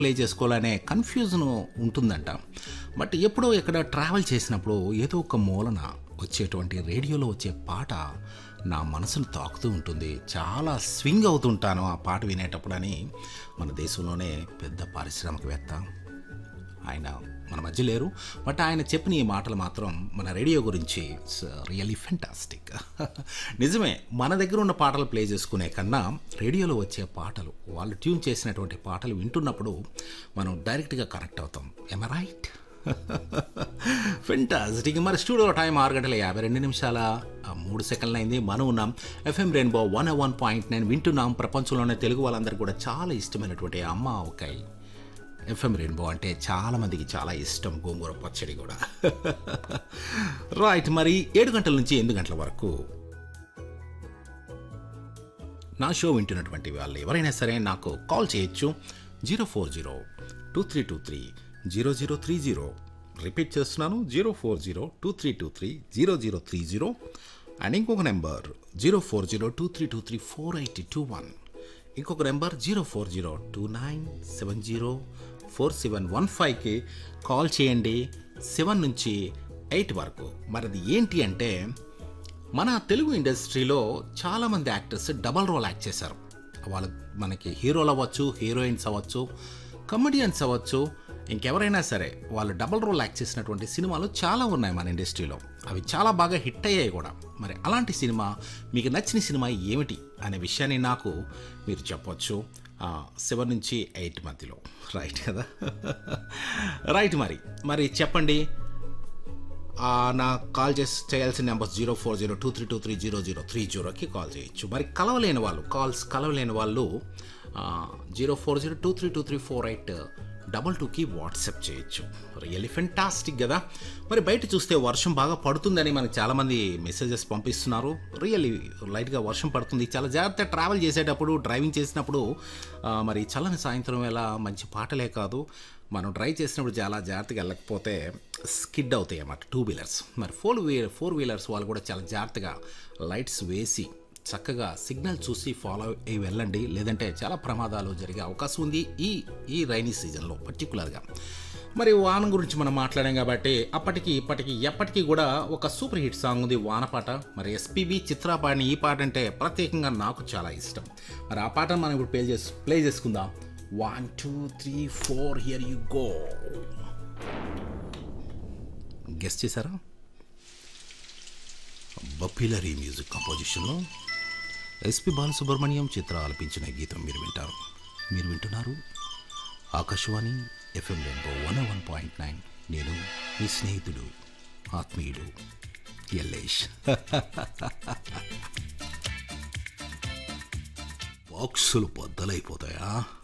play చేసుకోవాలనే confusion ఉంటుందంట but ఎప్పుడో ఎక్కడ ట్రావెల్ చేసినప్పుడు ఏదో ఒక మూలన వచ్చేటువంటి రేడియోలో వచ్చే పాట నా మనసును తాకుతూ ఉంటుంది చాలా స్వింగ్ అవుతుంటాను ఆ పాట వినేటప్పుడు అని మన దేశంలోనే పెద్ద పారిశ్రామికవేత్త ఆయన మన మధ్య లేరు బట్ ఆయన చెప్పిన ఈ మాటలు మాత్రం మన రేడియో గురించి రియలీ ఫెంటాస్టిక్ నిజమే మన దగ్గర ఉన్న పాటలు ప్లే చేసుకునే కన్నా రేడియోలో వచ్చే పాటలు వాళ్ళు ట్యూన్ చేసినటువంటి పాటలు వింటున్నప్పుడు మనం డైరెక్ట్గా కనెక్ట్ అవుతాం ఎమ రైట్ ఫెంటాస్టిక్ మరి స్టూడియో టైం ఆరు గంటల యాభై రెండు నిమిషాల ఆ, మూడు సెకండ్లు అయింది మనం ఉన్నాం FM rainbow one one point nine వింటున్నాం ప్రపంచంలోనే తెలుగు వాళ్ళందరికీ కూడా చాలా ఇష్టమైనటువంటి అమ్మ ఆవకాయ ఎఫ్ఎం రెయిన్బో అంటే చాలా మందికి చాలా ఇష్టం గోంగూర పచ్చడి కూడా రైట్ మరి ఏడు గంటల నుంచి ఎనిమిది గంటల వరకు నా షో వింటున్నటువంటి వాళ్ళు ఎవరైనా సరే నాకు కాల్ చేయొచ్చు zero four zero two three two three zero zero three zero repeat చేస్తున్నాను zero four zero two three two three zero zero three zero and ఇంకొక number zero four zero two three two three four eighty two one ఇంకొక number zero four zero two nine seven zero four seven one ఫైవ్కి call చేయండి seven నుంచి eight వరకు మరి అది ఏంటి అంటే మన తెలుగు ఇండస్ట్రీలో చాలామంది యాక్టర్స్ డబల్ రోల్ యాక్ట్ చేశారు వాళ్ళు మనకి హీరోలు అవ్వచ్చు హీరోయిన్స్ అవ్వచ్చు కమెడియన్స్ అవ్వచ్చు ఇంకెవరైనా సరే వాళ్ళు డబల్ రోల్ యాక్ట్ చేసినటువంటి సినిమాలు చాలా ఉన్నాయి మన ఇండస్ట్రీలో అవి చాలా బాగా హిట్ అయ్యాయి కూడా మరి అలాంటి సినిమా మీకు నచ్చిన సినిమా ఏమిటి అనే విషయాన్ని నాకు మీరు చెప్పొచ్చు సెవెన్ నుంచి ఎయిట్ మధ్యలో రైట్ కదా రైట్ మరి మరి చెప్పండి ఆ, నా కాల్ చేసి చేయాల్సిన number zero four zero two three two three zero zero three జీరోకి కాల్ చేయొచ్చు మరి కలవలేని వాళ్ళు కాల్స్ కలవలేని వాళ్ళు zero four zero two three two three four eight double టూకి వాట్సాప్ చేయొచ్చు రియల్లీ ఫెంటాస్టిక్ కదా మరి బయట చూస్తే వర్షం బాగా పడుతుందని మనకు చాలామంది మెసేజెస్ పంపిస్తున్నారు రియల్లీ లైట్గా వర్షం పడుతుంది చాలా జాగ్రత్త ట్రావెల్ చేసేటప్పుడు డ్రైవింగ్ చేసినప్పుడు ఆ, మరి చల్లని సాయంత్రం వేళ మంచి పాటలే కాదు మనం డ్రైవ్ చేసినప్పుడు చాలా జాగ్రత్తగా వెళ్ళకపోతే స్కిడ్ అవుతాయి అన్నమాట టూ వీలర్స్ మరి ఫోర్ వీలర్ ఫోర్ వీలర్స్ వాళ్ళు కూడా చాలా జాగ్రత్తగా లైట్స్ వేసి చక్కగా సిగ్నల్ చూసి ఫాలో అయ్యి వెళ్ళండి లేదంటే చాలా ప్రమాదాలు జరిగే అవకాశం ఉంది ఈ ఈ రైనీ సీజన్లో పర్టికులర్గా మరి వాన గురించి మనం మాట్లాడాం కాబట్టి అప్పటికి ఇప్పటికి ఎప్పటికీ కూడా ఒక సూపర్ హిట్ సాంగ్ ఉంది వానపాట మరి ఎస్పీబి చిత్ర పాడిన ఈ పాట అంటే ప్రత్యేకంగా నాకు చాలా ఇష్టం మరి ఆ పాట మనం ఇప్పుడు ప్లే చేసి ప్లే చేసుకుందాం one two three four here you go guest చేశారా బప్పిలరీ మ్యూజిక్ కంపోజిషన్లో ఎస్పి బాలసుబ్రహ్మణ్యం చిత్ర ఆలపించిన గీతం మీరు వింటారు మీరు వింటున్నారు Akashvani FM rainbow one one point nine నేను మీ స్నేహితుడు ఆత్మీయుడు ఎల్లేష్ బాక్సులు బద్దలైపోతాయా